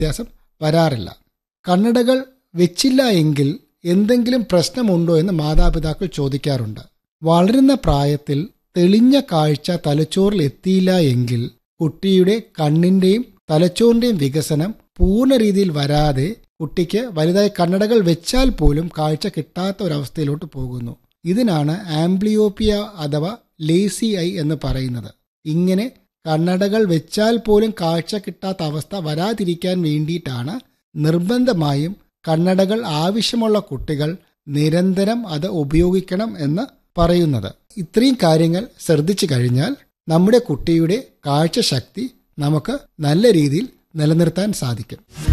വ്യത്യാസം വരാറില്ല കണ്ണടകൾ വെച്ചില്ല എങ്കിൽ എന്തെങ്കിലും പ്രശ്നമുണ്ടോ എന്ന് മാതാപിതാക്കൾ ചോദിക്കാറുണ്ട് വളരുന്ന പ്രായത്തിൽ തെളിഞ്ഞ കാഴ്ച തലച്ചോറിൽ എത്തിയില്ല എങ്കിൽ കുട്ടിയുടെ കണ്ണിന്റെയും തലച്ചോറിന്റെയും വികസനം പൂർണ്ണ രീതിയിൽ വരാതെ കുട്ടിക്ക് വലുതായി കണ്ണടകൾ വെച്ചാൽ പോലും കാഴ്ച കിട്ടാത്ത ഒരവസ്ഥയിലോട്ട് പോകുന്നു ഇതിനാണ് ആംബ്ലിയോപ്പിയ അഥവാ ലേസി ഐ എന്ന് പറയുന്നത് ഇങ്ങനെ കണ്ണടകൾ വെച്ചാൽ പോലും കാഴ്ച കിട്ടാത്ത അവസ്ഥ വരാതിരിക്കാൻ വേണ്ടിയിട്ടാണ് നിർബന്ധമായും കണ്ണടകൾ ആവശ്യമുള്ള കുട്ടികൾ നിരന്തരം അത് ഉപയോഗിക്കണം എന്ന് പറയുന്നത് ഇത്രയും കാര്യങ്ങൾ ശ്രദ്ധിച്ചു കഴിഞ്ഞാൽ നമ്മുടെ കുട്ടിയുടെ കാഴ്ചശക്തി നമുക്ക് നല്ല രീതിയിൽ നിലനിർത്താൻ സാധിക്കും